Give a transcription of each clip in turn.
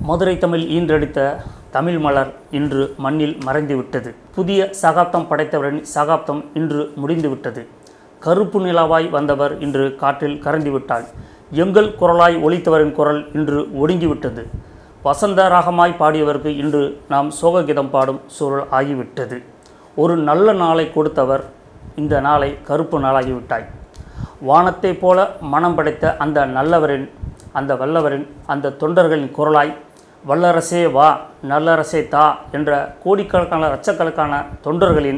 மதுரை தமிழ் ஈன்றெடுத்த தமிழ் மலர் இன்று மண்ணில் மறைந்துவிட்டது புதிய சகாப்தம் படைத்தவரின் சகாப்தம் இன்று முடிந்துவிட்டது கருப்பு நிலாவாய் வந்தவர் இன்று காற்றில் கரைந்துவிட்டாள் எங்கள் குரலாய் ஒலித்தவரின் குரல் இன்று ஒடுங்கிவிட்டது வசந்த ராகமாய் பாடியவருக்கு இன்று நாம் சோககீதம் பாடும் சூழல் ஆகிவிட்டது ஒரு நல்ல நாளை கொடுத்தவர் இந்த நாளை கருப்பு நாளாகிவிட்டாய் வானத்தைப் போல மனம் படைத்த அந்த நல்லவரின் அந்த வல்லவரின் அந்த தொண்டர்களின் குரலாய் வல்லரசே வா நல்லரசே தா என்ற கோடிக்கணக்கான லட்சக்கணக்கான தொண்டர்களின்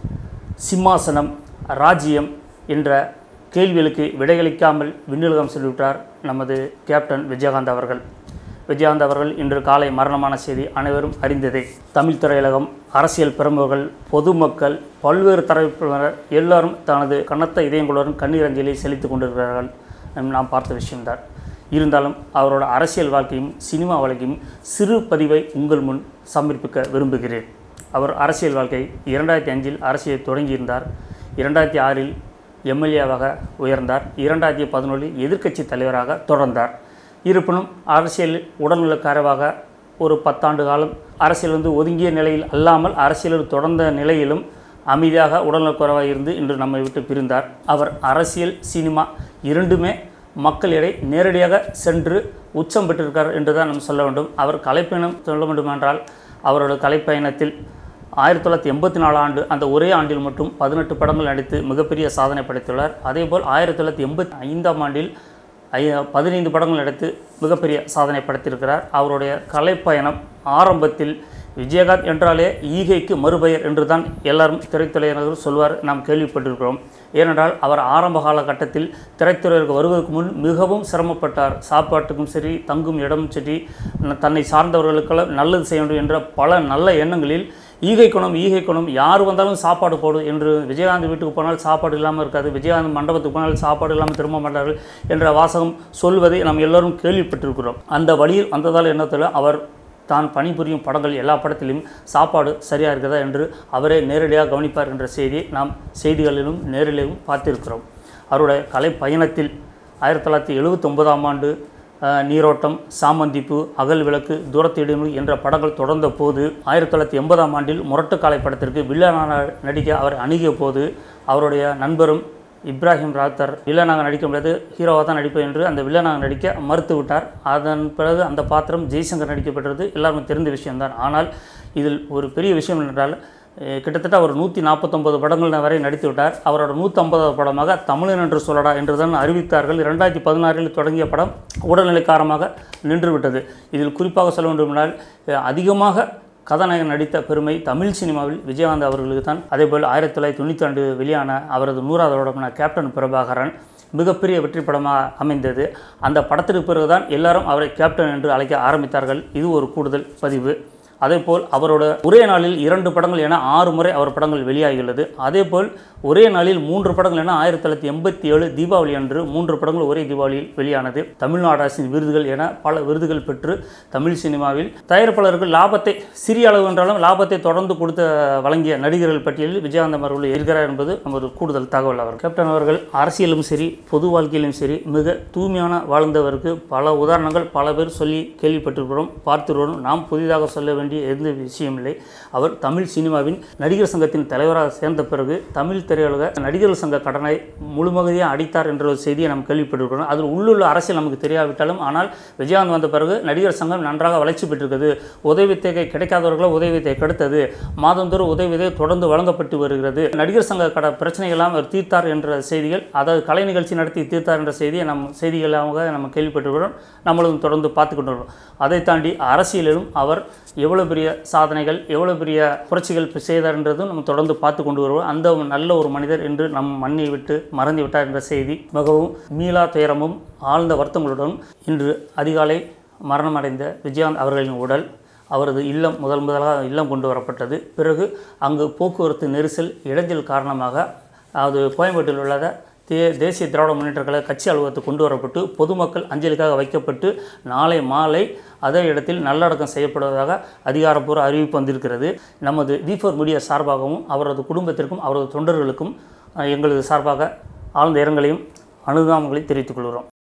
சிம்மாசனம் ராஜ்யம் என்ற கேள்விகளுக்கு விடையளிக்காமல் விண்ணுலகம் செல்விட்டார் நமது கேப்டன் விஜயகாந்த் அவர்கள் விஜயகாந்த் அவர்கள் இன்று காலை மரணமான செய்தி அனைவரும் அறிந்ததே தமிழ் திரையுலகம் அரசியல் பிரமுகர்கள் பொதுமக்கள் பல்வேறு தரப்பினர் எல்லாரும் தனது கனத்த இதயங்களுடன் கண்ணீர் அஞ்சலி செலுத்திக் கொண்டிருக்கிறார்கள் நாம் பார்த்த விஷயம்தான் இருந்தாலும் அவரோட அரசியல் வாழ்க்கையும் சினிமா வாழ்க்கையும் சிறு பதிவை உங்கள் முன் சமர்ப்பிக்க விரும்புகிறேன் அவர் அரசியல் வாழ்க்கை இரண்டாயிரத்தி அஞ்சில் அரசியலை தொடங்கியிருந்தார் இரண்டாயிரத்தி ஆறில் எம்எல்ஏவாக உயர்ந்தார் இரண்டாயிரத்தி பதினொன்றில் எதிர்க்கட்சி தலைவராக தொடர்ந்தார் இருப்பினும் அரசியல் உடல்நலக்காரவாக ஒரு பத்தாண்டு காலம் அரசியல் வந்து ஒதுங்கிய நிலையில் அல்லாமல் அரசியலில் தொடர்ந்த நிலையிலும் அமைதியாக உடல்நலக்குறைவாக இருந்து இன்று நம்மை விட்டு பிரிந்தார் அவர் அரசியல் சினிமா இரண்டுமே மக்களிடை நேரடியாக சென்று உச்சம் பெற்றிருக்கார் என்று தான் நாம் சொல்ல வேண்டும் அவர் கலைப்பயணம் சொல்ல வேண்டுமென்றால் அவரோட கலைப்பயணத்தில் ஆயிரத்தி தொள்ளாயிரத்தி எண்பத்தி நாலு ஆண்டு அந்த ஒரே ஆண்டில் மட்டும் பதினெட்டு படங்கள் நடித்து மிகப்பெரிய சாதனை படைத்துள்ளார் அதேபோல் ஆயிரத்தி தொள்ளாயிரத்தி எண்பத்தி ஐந்தாம் ஆண்டில் ஐ பதினைந்து படங்கள் நடித்து மிகப்பெரிய சாதனை படைத்திருக்கிறார் அவருடைய கலைப்பயணம் ஆரம்பத்தில் விஜயகாந்த் என்றாலே ஈகைக்கு மறுபெயர் என்று தான் எல்லாரும் திரைத்துறையினர்கள் சொல்வார் நாம் கேள்விப்பட்டிருக்கிறோம் ஏனென்றால் அவர் ஆரம்ப காலகட்டத்தில் திரைத்துறையிற்கு வருவதற்கு முன் மிகவும் சிரமப்பட்டார் சாப்பாட்டுக்கும் சரி தங்கும் இடமும் சரி தன்னை சார்ந்தவர்களுக்கெல்லாம் நல்லது செய்ய வேண்டும் என்ற பல நல்ல எண்ணங்களில் ஈகை குணம் ஈகை குணம் யார் வந்தாலும் சாப்பாடு போடு என்று விஜயகாந்த் வீட்டுக்கு போனால் சாப்பாடு இல்லாமல் இருக்காது விஜயகாந்த் மண்டபத்துக்கு போனால் சாப்பாடு இல்லாமல் திரும்ப மாட்டார்கள் என்ற வாசகம் சொல்வதை நாம் எல்லோரும் கேள்விப்பட்டிருக்கிறோம் அந்த வழியில் வந்ததால் என்ன தெரியல அவர் தான் பணிபுரியும் படங்கள் எல்லா படத்திலும் சாப்பாடு சரியாக இருக்கிறதா என்று அவரே நேரடியாக கவனிப்பார் என்ற செய்தியை நாம் செய்திகளிலும் நேரிலும் பார்த்திருக்கிறோம் அவருடைய கலை பயணத்தில் ஆயிரத்தி தொள்ளாயிரத்தி எழுபத்தொன்பதாம் ஆண்டு நீரோட்டம் சாமந்திப்பு அகல் விளக்கு தூரத்திடுமு என்ற படங்கள் தொடர்ந்த போது ஆயிரத்தி தொள்ளாயிரத்தி எண்பதாம் ஆண்டில் முரட்டுக்காலை படத்திற்கு வில்லனாக நடிக்க அவர் அணுகிய போது அவருடைய நண்பரும் இப்ராஹிம் ராத்தர் வில்லனாக நடிக்க முடியாது ஹீரோவாக தான் நடிப்பேன் என்று அந்த வில்லனாக நடிக்க மறுத்து விட்டார் அதன் பிறகு அந்த பாத்திரம் ஜெய்சங்கர் நடிக்கப்பட்டது எல்லாருமே தெரிந்த விஷயம்தான் ஆனால் இதில் ஒரு பெரிய விஷயம் என்றால் கிட்டத்தட்ட அவர் நூற்றி நாற்பத்தொம்பது படங்கள் வரை நடித்து விட்டார் அவரோட நூற்றம்பதாவது படமாக தமிழன் என்று சொல்லடா என்று தான் அறிவித்தார்கள் இரண்டாயிரத்தி பதினாறில் தொடங்கிய படம் உடல்நிலை காரணமாக நின்றுவிட்டது இதில் குறிப்பாக சொல்ல வேண்டுமென்றால் அதிகமாக கதாநாயகன் நடித்த பெருமை தமிழ் சினிமாவில் விஜயகாந்த் அவர்களுக்கு தான் அதேபோல் ஆயிரத்தி தொள்ளாயிரத்தி தொண்ணூற்றி ரெண்டு வெளியான அவரது நூறாவது படமான கேப்டன் பிரபாகரன் மிகப்பெரிய வெற்றி படமாக அமைந்தது அந்த படத்திற்கு பிறகுதான் எல்லாரும் அவரை கேப்டன் என்று அழைக்க ஆரம்பித்தார்கள் இது ஒரு கூடுதல் பதிவு அதேபோல் அவரோட ஒரே நாளில் இரண்டு படங்கள் என ஆறு முறை அவர் படங்கள் வெளியாகியுள்ளது அதேபோல் ஒரே நாளில் மூன்று படங்கள் என ஆயிரத்தி தொள்ளாயிரத்தி எண்பத்தி ஏழு தீபாவளி அன்று மூன்று படங்கள் ஒரே தீபாவளியில் வெளியானது தமிழ்நாடு அரசின் விருதுகள் என பல விருதுகள் பெற்று தமிழ் சினிமாவில் தயாரிப்பாளர்கள் லாபத்தை சிறிய அளவு என்றாலும் லாபத்தை தொடர்ந்து கொடுத்த வழங்கிய நடிகர்கள் பட்டியலில் விஜயகாந்த் அவர்கள் இருக்கிறார் என்பது நம்ம ஒரு கூடுதல் தகவல் அவர் கேப்டன் அவர்கள் அரசியலும் சரி பொது வாழ்க்கையிலும் சரி மிக தூய்மையான வாழ்ந்தவருக்கு பல உதாரணங்கள் பல பேர் சொல்லி கேள்விப்பட்டிருக்கிறோம் பார்த்துருக்கிறோம் நாம் புதிதாக சொல்ல வேண்டிய எந்த விஷயமில்லை அவர் தமிழ் சினிமாவின் நடிகர் சங்கத்தின் தலைவராக சேர்ந்த பிறகு தமிழ் திரையுலக நடிகர்கள் சங்க கடனை முழுமகதியாக அடித்தார் என்ற ஒரு செய்தியை நாம் கேள்விப்பட்டிருக்கிறோம் அதில் உள்ளுள்ள அரசியல் நமக்கு தெரியாவிட்டாலும் ஆனால் விஜயகாந்த் வந்த பிறகு நடிகர் சங்கம் நன்றாக வளர்ச்சி பெற்றிருக்கிறது உதவித்தொகை கிடைக்காதவர்களை உதவித்தை கெடுத்தது மாதந்தோறும் உதவிதை தொடர்ந்து வழங்கப்பட்டு வருகிறது நடிகர் சங்க கட பிரச்சனைகளாம் அவர் தீர்த்தார் என்ற செய்திகள் அதாவது கலை நிகழ்ச்சி நடத்தி தீர்த்தார் என்ற செய்தியை நம் செய்திகளாக நம்ம கேள்விப்பட்டிருக்கிறோம் நம்மளும் தொடர்ந்து பார்த்து கொண்டு அதை தாண்டி அரசியலிலும் அவர் எவ்வளோ பெரிய சாதனைகள் எவ்வளோ பெரிய புரட்சிகள் செய்தார் என்றதும் நம்ம தொடர்ந்து பார்த்து கொண்டு வருவோம் அந்த நல்ல ஒரு மனிதர் என்று நம் மண்ணை விட்டு மறந்து விட்டார் என்ற செய்தி மிகவும் மீளா துயரமும் ஆழ்ந்த வருத்தங்களுடன் இன்று அதிகாலை மரணமடைந்த விஜயகாந்த் அவர்களின் உடல் அவரது இல்லம் முதல் முதலாக இல்லம் கொண்டு வரப்பட்டது பிறகு அங்கு போக்குவரத்து நெரிசல் இடைஞ்சல் காரணமாக அது கோயம்பேட்டில் உள்ளத தே தேசிய திராவிட முன்னேற்ற கழக கட்சி அலுவலகத்துக்கு கொண்டு வரப்பட்டு பொதுமக்கள் அஞ்சலிக்காக வைக்கப்பட்டு நாளை மாலை அதே இடத்தில் நல்லடக்கம் செய்யப்படுவதாக அதிகாரப்பூர்வ அறிவிப்பு வந்திருக்கிறது நமது வி ஃபோர் மீடியா சார்பாகவும் அவரது குடும்பத்திற்கும் அவரது தொண்டர்களுக்கும் எங்களது சார்பாக ஆழ்ந்த இரங்கலையும் அனுதாபங்களையும் தெரிவித்துக் கொள்கிறோம்